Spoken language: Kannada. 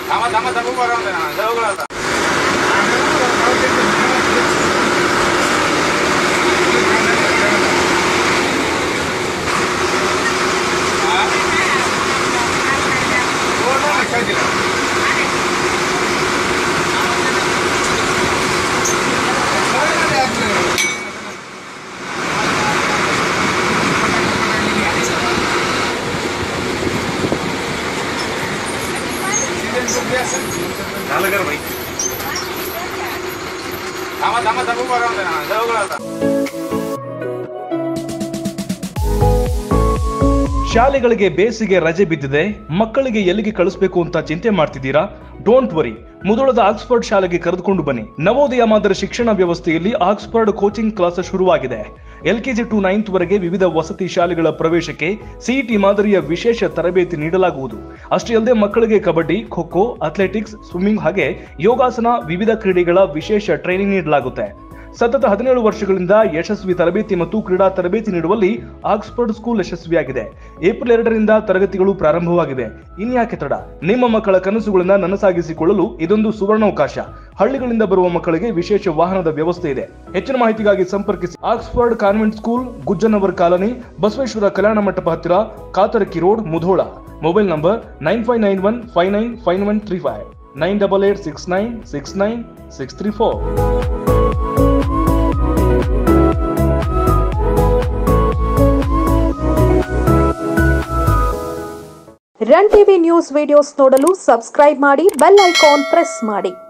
ತಮ್ಮ ತಮ್ಮ ತಮ್ಮ ಬರೋಂದೆ ನಾನು ದೇವಗಳಲ್ಲ ನಾಲ್ಕರ ಬೈ ತಮ್ಮ ತಮ್ಮ ತಮ್ಮ ಬರೋಂದೆ ನಾನು ದೇವಗಳಲ್ಲ ಶಾಲೆಗಳಿಗೆ ಬೇಸಿಗೆ ರಜೆ ಬಿದ್ದಿದೆ ಮಕ್ಕಳಿಗೆ ಎಲ್ಲಿಗೆ ಕಳಿಸ್ಬೇಕು ಅಂತ ಚಿಂತೆ ಮಾಡ್ತಿದ್ದೀರಾ ಡೋಂಟ್ ವರಿ ಮುದೋಳದ ಆಕ್ಸ್ಫರ್ಡ್ ಶಾಲೆಗೆ ಕರೆದುಕೊಂಡು ಬನ್ನಿ ನವೋದಯ ಮಾದರಿ ಶಿಕ್ಷಣ ವ್ಯವಸ್ಥೆಯಲ್ಲಿ ಆಕ್ಸ್ಫರ್ಡ್ ಕೋಚಿಂಗ್ ಕ್ಲಾಸ್ ಶುರುವಾಗಿದೆ ಎಲ್ಕೆಜಿ ಟು ನೈನ್ತ್ ವರೆಗೆ ವಿವಿಧ ವಸತಿ ಶಾಲೆಗಳ ಪ್ರವೇಶಕ್ಕೆ ಸಿಇಟಿ ಮಾದರಿಯ ವಿಶೇಷ ತರಬೇತಿ ನೀಡಲಾಗುವುದು ಅಷ್ಟೇ ಅಲ್ಲದೆ ಮಕ್ಕಳಿಗೆ ಕಬಡ್ಡಿ ಖೋ ಖೋ ಅಥ್ಲೆಟಿಕ್ಸ್ ಸ್ವಿಮ್ಮಿಂಗ್ ಹಾಗೆ ಯೋಗಾಸನ ವಿವಿಧ ಕ್ರೀಡೆಗಳ ವಿಶೇಷ ಟ್ರೈನಿಂಗ್ ನೀಡಲಾಗುತ್ತೆ ಸತತ ಹದಿನೇಳು ವರ್ಷಗಳಿಂದ ಯಶಸ್ವಿ ತರಬೇತಿ ಮತ್ತು ಕ್ರೀಡಾ ತರಬೇತಿ ನೀಡುವಲ್ಲಿ ಆಕ್ಸ್ಫರ್ಡ್ ಸ್ಕೂಲ್ ಯಶಸ್ವಿಯಾಗಿದೆ ಏಪ್ರಿಲ್ ಎರಡರಿಂದ ತರಗತಿಗಳು ಪ್ರಾರಂಭವಾಗಿವೆ ಇನ್ಯಾಕೆ ತಡ ನಿಮ್ಮ ಮಕ್ಕಳ ಕನಸುಗಳನ್ನ ನನಸಾಗಿಸಿಕೊಳ್ಳಲು ಇದೊಂದು ಸುವರ್ಣಾವಕಾಶ ಹಳ್ಳಿಗಳಿಂದ ಬರುವ ಮಕ್ಕಳಿಗೆ ವಿಶೇಷ ವಾಹನದ ವ್ಯವಸ್ಥೆ ಇದೆ ಹೆಚ್ಚಿನ ಮಾಹಿತಿಗಾಗಿ ಸಂಪರ್ಕಿಸಿ Oxford convent school Gujjanavar colony Basaveshwara ಕಲ್ಯಾಣ ಮಂಟಪ ಹತ್ತಿರ Katarki road Mudhol mobile number nine five nine one five nine five one three five nine double eight six nine six nine six three four run TV news videos ನೋಡಲು ಸಬ್ಸ್ಕ್ರೈಬ್ ಮಾಡಿ ಬೆಲ್ ಐಕಾನ್ ಪ್ರೆಸ್ ಮಾಡಿ